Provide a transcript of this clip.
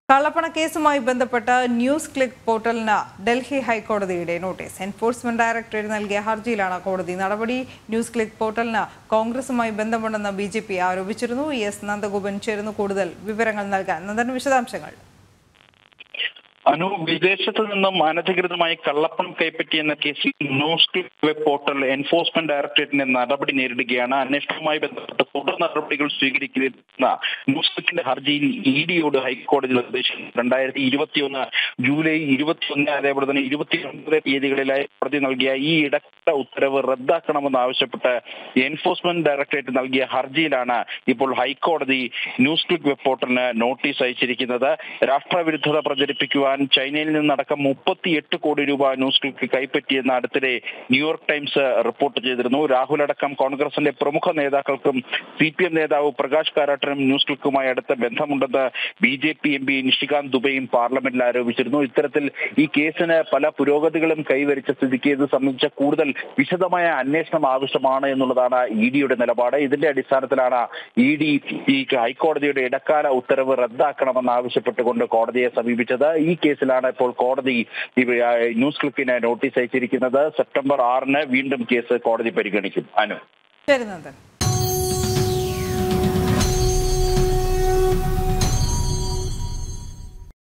കള്ളപ്പണ കേസുമായി ബന്ധപ്പെട്ട ന്യൂസ് ക്ലിക്ക് പോർട്ടലിന് ഡൽഹി ഹൈക്കോടതിയുടെ നോട്ടീസ് എൻഫോഴ്സ്മെന്റ് ഡയറക്ടറേറ്റ് നൽകിയ ഹർജിയിലാണ് കോടതി നടപടി ന്യൂസ് ക്ലിക്ക് പോർട്ടലിന് കോൺഗ്രസുമായി ബന്ധമുണ്ടെന്ന് ബി ജെ പി ആരോപിച്ചിരുന്നു എസ് നന്ദഗോപൻ ചേരുന്നു കൂടുതൽ വിവരങ്ങൾ നൽകാൻ നന്ദൻ വിശദാംശങ്ങൾ അനു വിദേശത്ത് നിന്നും അനധികൃതമായി കള്ളപ്പണം കൈപ്പറ്റിയെന്ന കേസിൽ news click web portal enforcement ഡയറക്ടറേറ്റിന്റെ നടപടി നേരിടുകയാണ് അന്വേഷണവുമായി ബന്ധപ്പെട്ട് തുടർ നടപടികൾ സ്വീകരിക്കുന്ന ന്യൂസ് ക്ലിക്കിന്റെ ഹർജിയിൽ ഇ ഡിയോട് ഹൈക്കോടതി നിർദ്ദേശിച്ചു രണ്ടായിരത്തി ഇരുപത്തിയൊന്ന് ജൂലൈ ഇരുപത്തിയൊന്ന് അതേപോലെ തന്നെ ഇരുപത്തിയൊൻപത് തീയതികളിലായി കോടതി നൽകിയ ഈ ഇടക്കാല ഉത്തരവ് റദ്ദാക്കണമെന്ന് ആവശ്യപ്പെട്ട് എൻഫോഴ്സ്മെന്റ് ഡയറക്ടറേറ്റ് നൽകിയ ഹർജിയിലാണ് ഇപ്പോൾ ഹൈക്കോടതി ന്യൂസ് ക്ലിക്ക് വെബ് പോർട്ടലിന് നോട്ടീസ് അയച്ചിരിക്കുന്നത് രാഷ്ട്രവിരുദ്ധത പ്രചരിപ്പിക്കുവാൻ ചൈനയിൽ നിന്നടക്കം മുപ്പത്തിയെട്ട് കോടി രൂപ ന്യൂസ് ക്ലിക്ക് കൈപ്പറ്റിയെന്ന് അടുത്തിടെ ന്യൂയോർക്ക് ടൈംസ് റിപ്പോർട്ട് ചെയ്തിരുന്നു രാഹുൽ അടക്കം കോൺഗ്രസിന്റെ പ്രമുഖ നേതാക്കൾക്കും സി പി എം നേതാവ് പ്രകാശ് കാരാട്ടിനും ന്യൂസ് ക്ലിക്കുമായി അടുത്ത ബന്ധമുണ്ടെന്ന് B J P M P Nishikant ദുബൈയും പാർലമെന്റിൽ ആരോപിച്ചിരുന്നു ഇത്തരത്തിൽ ഈ കേസിന് പല പുരോഗതികളും കൈവരിച്ച സ്ഥിതിക്ക് ഇത് സംബന്ധിച്ച കൂടുതൽ വിശദമായ അന്വേഷണം ആവശ്യമാണ് എന്നുള്ളതാണ് ഇ ഡിയുടെ നിലപാട് ഇതിന്റെ അടിസ്ഥാനത്തിലാണ് ഇ ഡി ഈ ഹൈക്കോടതിയുടെ ഇടക്കാല ഉത്തരവ് റദ്ദാക്കണമെന്ന് ആവശ്യപ്പെട്ടുകൊണ്ട് കോടതിയെ സമീപിച്ചത് ഈ കേസിലാണ് ഇപ്പോൾ കോടതി ഈ, ആ, ന്യൂസ് ക്ലിക്കിന് നോട്ടീസ് അയച്ചിരിക്കുന്നത് സെപ്റ്റംബർ ആറിന് വീണ്ടും കേസ് കോടതി പരിഗണിക്കും അനു ശരി നന്ദൻ